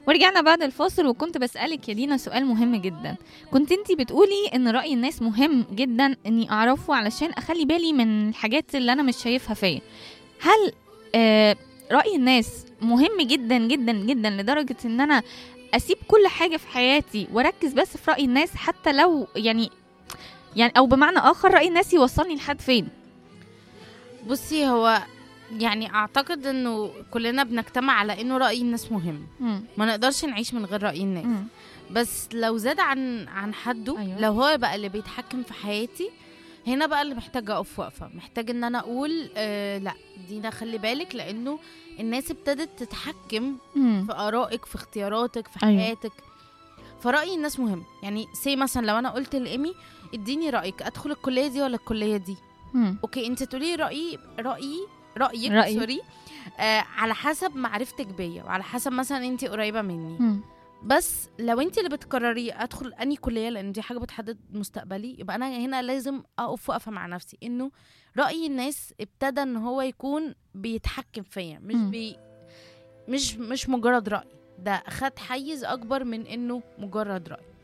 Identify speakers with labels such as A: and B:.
A: ورجعنا بعد الفاصل وكنت بسألك يا دينا سؤال مهم جدا كنت انتي بتقولي ان رأي الناس مهم جدا اني اعرفه علشان اخلي بالي من الحاجات اللي انا مش شايفها فيا هل آه رأي الناس مهم جدا جدا جدا لدرجة ان انا اسيب كل حاجة في حياتي واركز بس في رأي الناس حتى لو يعني يعني او بمعنى اخر رأي الناس يوصلني لحد فين
B: بصي هو يعني اعتقد انه كلنا بنجتمع على انه راي الناس مهم
A: مم.
B: ما نقدرش نعيش من غير راي الناس
A: مم.
B: بس لو زاد عن عن حده
A: أيوة.
B: أيوة. لو هو بقى اللي بيتحكم في حياتي هنا بقى اللي محتاجه اقف وقفه محتاج ان انا اقول آه لا دينا خلي بالك لانه الناس ابتدت تتحكم
A: مم.
B: في ارائك في اختياراتك في
A: أيوة.
B: حياتك فراي الناس مهم يعني سي مثلا لو انا قلت لايمي اديني رايك ادخل الكليه دي ولا الكليه دي
A: مم.
B: اوكي انت تقولي رايي رايي رايك
A: رأيي.
B: سوري آه على حسب معرفتك بيا وعلى حسب مثلا انت قريبه مني
A: مم.
B: بس لو انت اللي بتقرري ادخل اني كليه لان دي حاجه بتحدد مستقبلي يبقى انا هنا لازم اقف وقفه مع نفسي انه راي الناس ابتدى ان هو يكون بيتحكم فيا مش
A: مم.
B: بي مش مش مجرد راي ده خد حيز اكبر من انه مجرد راي